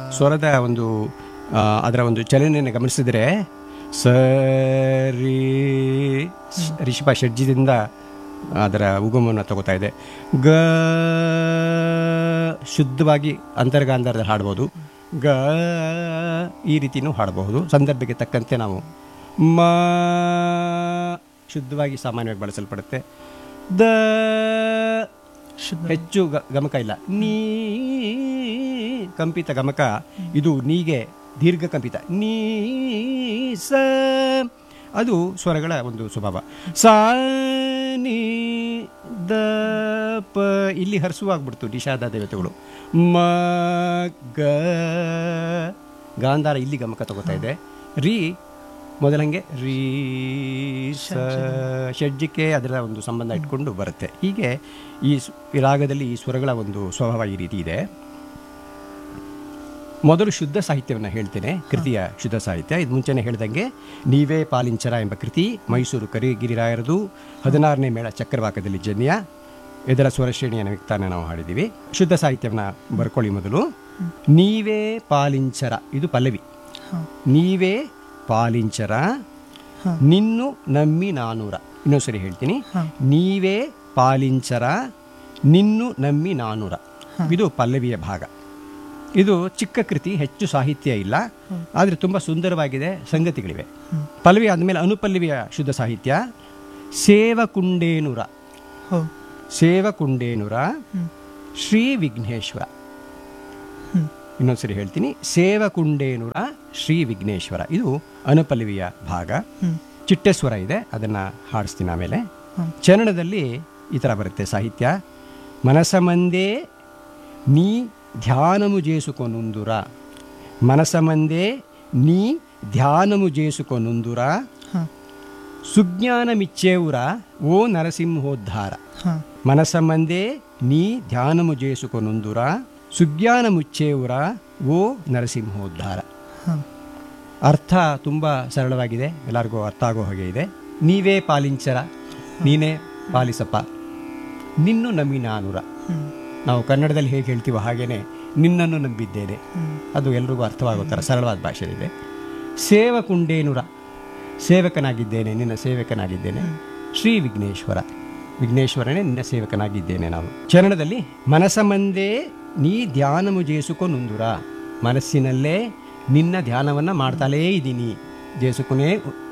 ಸ್ವರದ ಒಂದು ಆ, ಅದರ ಒಂದು ಚಲನೆಯನ್ನು ಗಮನಿಸಿದರೆ ಸರಿ ರಿಷಭ ಷಡ್ಜದಿಂದ ಅದರ ಉಗಮವನ್ನು ತಗೋತಾ ಇದೆ ಗ ಶುದ್ಧವಾಗಿ ಅಂತರ್ಗಾಂಧಾರದಲ್ಲಿ ಹಾಡ್ಬೋದು ಗ ಈ ರೀತಿನೂ ಹಾಡಬಹುದು ಸಂದರ್ಭಕ್ಕೆ ತಕ್ಕಂತೆ ನಾವು ಮ ಶುದ್ಧವಾಗಿ ಸಾಮಾನ್ಯವಾಗಿ ಬಳಸಲ್ಪಡುತ್ತೆ ದ ಹೆಚ್ಚು ಗ- ಗಮಕ ಇಲ್ಲ ನೀ ಕಂಪಿತ ಗಮಕ ಇದು ನೀಗೆ ದೀರ್ಘ ಕಂಪಿತ ನೀ ಸ ಅದು ಸ್ವರಗಳ ಒಂದು ಸ್ವಭಾವ ಸಾ ನೀ ದ ಪ ಇಲ್ಲಿ ಹರಿಸುವಾಗ್ಬಿಡ್ತು ನಿಷಾದ ದೇವತೆಗಳು ಮ ಗ ಗಾಂಧಾರ ಇಲ್ಲಿ ಗಮಕ ತಗೋತಾ ಇದೆ ರೀ ಮೊದಲಂಗೆ ರೀ ಸ ಷಡ್ಜಕ್ಕೆ ಅದರ ಒಂದು ಸಂಬಂಧ ಇಟ್ಕೊಂಡು ಬರುತ್ತೆ ಹೀಗೆ ಈ ಸ್- ಈ ರಾಗದಲ್ಲಿ ಈ ಸ್ವರಗಳ ಒಂದು ಸ್ವಭಾವ ಈ ರೀತಿ ಇದೆ ಮೊದಲು ಶುದ್ಧ ಸಾಹಿತ್ಯವನ್ನು ಹೇಳ್ತೇನೆ ಕೃತಿಯ ಶುದ್ಧ ಸಾಹಿತ್ಯ ಇದು ಮುಂಚೆನೇ ಹೇಳ್ದಂಗೆ ನೀವೇ ಪಾಲಿಂಚರ ಎಂಬ ಕೃತಿ ಮೈಸೂರು ಕರಿಗಿರಿರಾಯರದು ಹದಿನಾರನೇ ಮೇಳ ಚಕ್ರವಾಕದಲ್ಲಿ ಜನ್ಯ ಇದರ ಸ್ವರ ಶ್ರೇಣಿಯನ್ನು ವ್ಯಕ್ತಾನ ನಾವು ಹಾಡಿದ್ದೀವಿ ಶುದ್ಧ ಸಾಹಿತ್ಯವನ್ನು ಬರ್ಕೊಳ್ಳಿ ಮೊದಲು ನೀವೇ ಪಾಲಿಂಚರ ಇದು ಪಲ್ಲವಿ ಹಾಂ ನೀವೇ ಪಾಲಿಂಚರ ನಿನ್ನು ನಮ್ಮಿ ನಾನೂರ ಇನ್ನೊಂದು ಸರಿ ಹೇಳ್ತೀನಿ ನೀವೇ ಪಾಲಿಂಚರ ನಿನ್ನು ನಮ್ಮಿ ನಾನೂರ ಇದು ಪಲ್ಲವಿಯ ಭಾಗ ಇದು ಚಿಕ್ಕ ಕೃತಿ ಹೆಚ್ಚು ಸಾಹಿತ್ಯ ಇಲ್ಲ ಆದರೆ ತುಂಬ ಸುಂದರವಾಗಿದೆ ಸಂಗತಿಗಳಿವೆ ಪಲ್ಲವಿ ಆದಮೇಲೆ ಅನುಪಲ್ಲವಿಯ ಶುದ್ಧ ಸಾಹಿತ್ಯ ಸೇವಕುಂಡೇನುರ ಹೋ ಸೇವಕುಂಡೇನುರ ಶ್ರೀ ವಿಘ್ನೇಶ್ವರ ಇನ್ನೊಂದ್ಸರಿ ಹೇಳ್ತೀನಿ ಸೇವಕುಂಡೇನುರ ಶ್ರೀ ವಿಘ್ನೇಶ್ವರ ಇದು ಅನುಪಲ್ಲವಿಯ ಭಾಗ ಚಿಟ್ಟೆಸ್ವರ ಇದೆ ಅದನ್ನು ಹಾಡಿಸ್ತೀನಿ ಆಮೇಲೆ ಚರಣದಲ್ಲಿ ಈ ಥರ ಬರುತ್ತೆ ಸಾಹಿತ್ಯ ಮನಸಮಂದೇ ನೀ ಧ್ಯಾನము చేసుకొనుందుర మనసమందే నీ ధ్యానము చేసుకొనుందుర ಹಾಂ సుజ్ఞానమిచ్చేవురా ఓ నరసింహోద్ధార ಹಾಂ మనసమందే నీ ధ్యానము చేసుకొనుందుర ಸುಜ್ಞಾನಮುಚ್ಚೇವುರ ಓ ನರಸಿಂಹೋದ್ಧಾರ ಹಾಂ ಅರ್ಥ ತುಂಬ ಸರಳವಾಗಿದೆ ಎಲ್ಲರಿಗೂ ಅರ್ಥ ಆಗೋ ಹಾಗೆ ಇದೆ ನೀವೇ ಪಾಲಿಂಚರ ನೀನೇ ಪಾಲಿಸಪ್ಪ ನಿನ್ನು ನಮ್ಮಿ ನಾನುರ ನಾವು ಕನ್ನಡದಲ್ಲಿ ಹೇಗೆ ಹೇಳ್ತೀವೋ ಹಾಗೇನೆ ನಿನ್ನನ್ನು ನಂಬಿದ್ದೇನೆ ಅದು ಎಲ್ರಿಗೂ ಅರ್ಥವಾಗೋ ಥರ ಸರಳವಾದ ಭಾಷೆಯಲ್ಲಿದೆ ಸೇವಕುಂಡೇನುರ ಸೇವಕನಾಗಿದ್ದೇನೆ ನಿನ್ನ ಸೇವಕನಾಗಿದ್ದೇನೆ ಶ್ರೀ ವಿಘ್ನೇಶ್ವರ ವಿಘ್ನೇಶ್ವರನೇ ನಿನ್ನ ಸೇವಕನಾಗಿದ್ದೇನೆ ನಾವು ಚರಣದಲ್ಲಿ ಮನಸಮಂದೇ ನೀ ಧ್ಯಾನಮು ಜೇಸುಕೊನುಂದುರ ಮನಸ್ಸಿನಲ್ಲೇ ನಿನ್ನ ಧ್ಯಾನವನ್ನು ಮಾಡ್ತಾಲೇ ಇದ್ದೀನಿ ಜೇಸುಕೊನೇ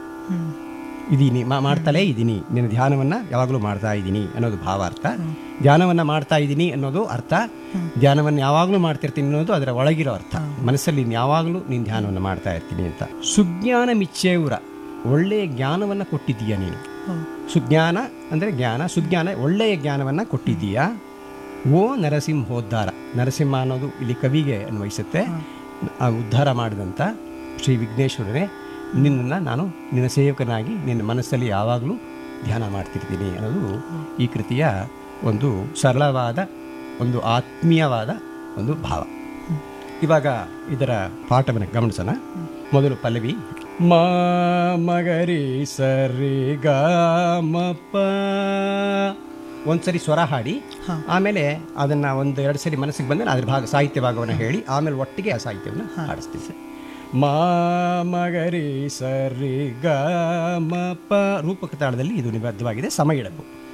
ಇದೀನಿ ಮಾ- ಮಾಡ್ತಲೇ ಇದ್ದೀನಿ ನಿನ್ನ ಧ್ಯಾನವನ್ನು ಯಾವಾಗಲೂ ಮಾಡ್ತಾ ಇದ್ದೀನಿ ಅನ್ನೋದು ಭಾವಾರ್ಥ ಧ್ಯಾನವನ್ನು ಮಾಡ್ತಾ ಇದ್ದೀನಿ ಅನ್ನೋದು ಅರ್ಥ ಧ್ಯಾನವನ್ನು ಯಾವಾಗಲೂ ಮಾಡ್ತಿರ್ತೀನಿ ಅನ್ನೋದು ಅದರ ಒಳಗಿರೋ ಅರ್ಥ ಮನಸ್ಸಲ್ಲಿ ನೀನು ಯಾವಾಗಲೂ ನೀನು ಧ್ಯಾನವನ್ನು ಮಾಡ್ತಾ ಇರ್ತೀನಿ ಅಂತ ಸುಜ್ಞಾನ ಮಿಚ್ಚೇವುರ ಒಳ್ಳೆಯ ಜ್ಞಾನವನ್ನು ಕೊಟ್ಟಿದ್ದೀಯ ನೀನು ಸುಜ್ಞಾನ ಅಂದರೆ ಜ್ಞಾನ ಸುಜ್ಞಾನ ಒಳ್ಳೆಯ ಜ್ಞಾನವನ್ನು ಕೊಟ್ಟಿದ್ದೀಯಾ ಓ ನರಸಿಂಹೋದ್ಧಾರ ನರಸಿಂಹ ಅನ್ನೋದು ಇಲ್ಲಿ ಕವಿಗೆ ಅನ್ವಯಿಸುತ್ತೆ ಆ ಉದ್ಧಾರ ಮಾಡಿದಂಥ ಶ್ರೀ ವಿಘ್ನೇಶ್ವರನೇ ನಿನ್ನನ್ನು ನಾನು ನಿನ್ನ ಸೇವಕನಾಗಿ ನಿನ್ನ ಮನಸ್ಸಲ್ಲಿ ಯಾವಾಗಲೂ ಧ್ಯಾನ ಮಾಡ್ತಿರ್ತೀನಿ ಅನ್ನೋದು ಈ ಕೃತಿಯ ಒಂದು ಸರಳವಾದ ಒಂದು ಆತ್ಮೀಯವಾದ ಒಂದು ಭಾವ ಇವಾಗ ಇದರ ಪಾಠವನ್ನು ಗಮನಿಸೋಣ ಮೊದಲು ಪಲ್ಲವಿ ಮ ಮಗರಿ ಸರಿ ಗ ಮಪ ಒಂದ್ಸರಿ ಸ್ವರ ಹಾಡಿ ಆಮೇಲೆ ಅದನ್ನ ಒಂದು ಎರಡು ಸರಿ ಮನಸ್ಸಿಗೆ ಬಂದರೆ ಅದ್ರ ಭಾಗ ಸಾಹಿತ್ಯ ಭಾಗವನ್ನು ಹೇಳಿ ಆಮೇಲೆ ಒಟ್ಟಿಗೆ ಆ ಸಾಹಿತ್ಯವನ್ನು ಹಾಡಿಸ್ತೀವಿ ಮ ಮಗರಿ ಸರಿ ಗ ಮ ಪ ರೂಪಕ ತಾಳದಲ್ಲಿ ಇದು ನಿಬದ್ಧವಾಗಿದೆ ಸಮ ಇಳಕು